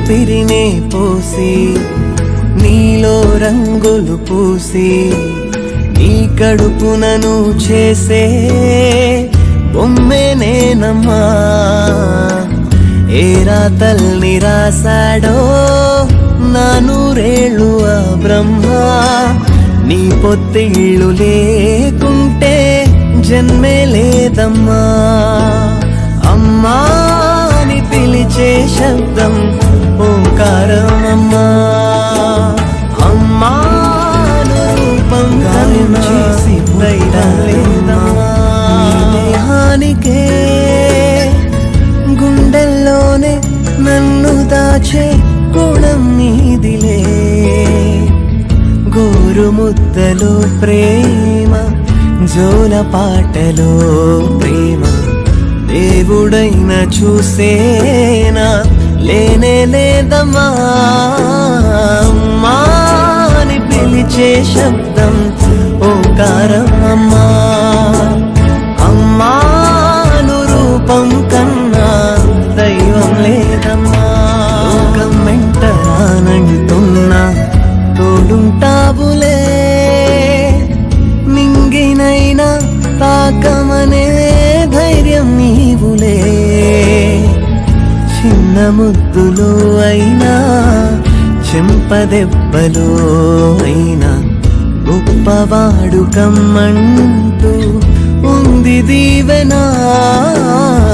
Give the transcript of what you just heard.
ఊపిరినే పోసి నీలో రంగులు పూసి నీ కడుపునను చేసే బొమ్మే నేనమ్మా ఏరా తల్ని రాశాడో నా నూరేళ్ళు ఆ బ్రహ్మ నీ పొత్తిళ్ళు లేకుంటే జన్మే లేదమ్మా అమ్మా అని పిలిచే శబ్దం ఓంకారమమ్మా అమ్మాను రూపం గాయం చేసి ధైర్యం లేదమ్మా నీ దేహానికే గుండెల్లోనే నన్ను దాచే గుణం నీదిలే గోరు ముద్దలో ప్రేమ జోల పాటలో ప్రేమ దేవుడైన చూసేనా లేనే లేదమ్మా అమ్మా అని పిలిచే శబ్దం ఓంకారం అమ్మా అమ్మాను రూపం కన్నా దైవం లేదమ్మా లోకం వెంట రానంటున్నా తోడుంటావులే మింగినైనా తాకమనే ధైర్యం నీవులే చిన్న ముద్దులో అయినా చెంపదెబ్బలో అయినా గొప్పవాడు కమ్మంటూ ఉంది దీవెనా